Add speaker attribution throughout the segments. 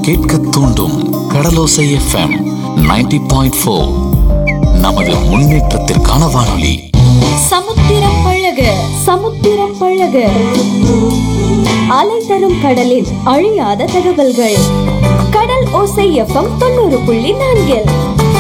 Speaker 1: கேட்க தூண்டும் கடலோசை FM 90.4 point four நமது முன்னேற்றத்திற்கான வானொலி
Speaker 2: சமுத்திரம் பழக சமுத்திரம் பழக அலை தரும் கடலின் அழியாத தகவல்கள் கடல் ஓசை எஃப்எம் தொண்ணூறு புள்ளி நான்கில்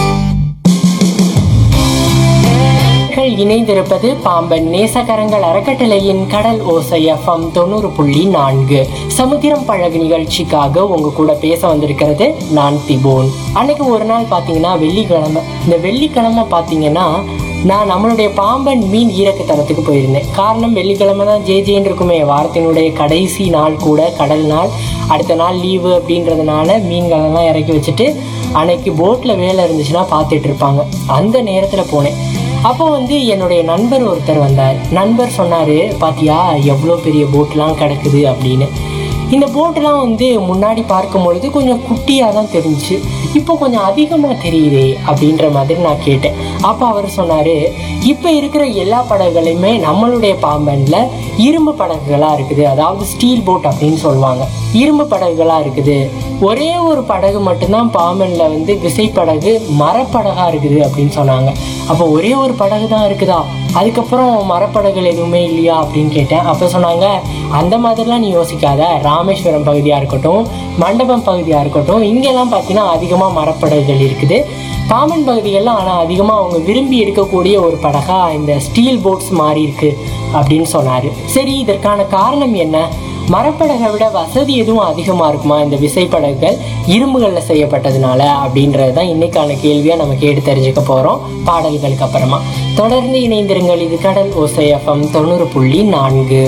Speaker 3: நீங்கள் இணைந்திருப்பது பாம்பன் நேசகரங்கள் அறக்கட்டளையின் கடல் ஓசை எஃப்எம் தொண்ணூறு புள்ளி நான்கு சமுத்திரம் பழகு நிகழ்ச்சிக்காக உங்க கூட பேச வந்திருக்கிறது நான் திபோன் அன்னைக்கு ஒரு நாள் பாத்தீங்கன்னா வெள்ளிக்கிழமை இந்த வெள்ளிக்கிழமை பாத்தீங்கன்னா நான் நம்மளுடைய பாம்பன் மீன் ஈரக்குத்தலத்துக்கு போயிருந்தேன் காரணம் வெள்ளிக்கிழமை தான் ஜே ஜேன்னு இருக்குமே வாரத்தினுடைய கடைசி நாள் கூட கடல் நாள் அடுத்த நாள் லீவு அப்படின்றதுனால மீன்களெல்லாம் இறக்கி வச்சுட்டு அன்னைக்கு போட்டில் வேலை இருந்துச்சுன்னா பார்த்துட்டு இருப்பாங்க அந்த நேரத்தில் போனேன் அப்போ வந்து என்னுடைய நண்பர் ஒருத்தர் வந்தார் நண்பர் சொன்னார் பாத்தியா எவ்வளோ பெரிய போட்லாம் கிடக்குது அப்படின்னு இந்த போட்டெலாம் வந்து முன்னாடி பார்க்கும் பொழுது கொஞ்சம் குட்டியாக தான் தெரிஞ்சுச்சு இப்போ கொஞ்சம் அதிகமாக தெரியுதே அப்படின்ற மாதிரி நான் கேட்டேன் அப்போ அவர் சொன்னார் இப்போ இருக்கிற எல்லா படகுகளையுமே நம்மளுடைய பாம்பனில் இரும்பு படகுகளாக இருக்குது அதாவது ஸ்டீல் போட் அப்படின்னு சொல்லுவாங்க இரும்பு படகுகளாக இருக்குது ஒரே ஒரு படகு மட்டும்தான் பாம்பனில் வந்து விசைப்படகு மரப்படகா இருக்குது அப்படின்னு சொன்னாங்க அப்போ ஒரே ஒரு படகு தான் இருக்குதா அதுக்கப்புறம் மரப்படகுகள் எதுவுமே இல்லையா அப்படின்னு கேட்டேன் அப்போ சொன்னாங்க அந்த மாதிரிலாம் நீ யோசிக்காத ராமேஸ்வரம் பகுதியாக இருக்கட்டும் மண்டபம் பகுதியாக இருக்கட்டும் இங்கெல்லாம் பார்த்தீங்கன்னா அதிகமாக மரப்படகுகள் இருக்குது பாம்பன் பகுதிகள்லாம் ஆனால் அதிகமாக அவங்க விரும்பி எடுக்கக்கூடிய ஒரு படகா இந்த ஸ்டீல் போட்ஸ் மாறி இருக்கு அப்படின்னு சொன்னார் சரி இதற்கான காரணம் என்ன மரப்படகை விட வசதி எதுவும் அதிகமாக இருக்குமா இந்த விசைப்படகுகள் இரும்புகளில் செய்யப்பட்டதுனால அப்படின்றது தான் இன்னைக்கான கேள்வியாக நம்ம கேட்டு தெரிஞ்சுக்க போகிறோம் பாடல்களுக்கு அப்புறமா தொடர்ந்து இணைந்திருங்கள் இது கடல் ஓசை எஃப்எம் தொண்ணூறு புள்ளி நான்கு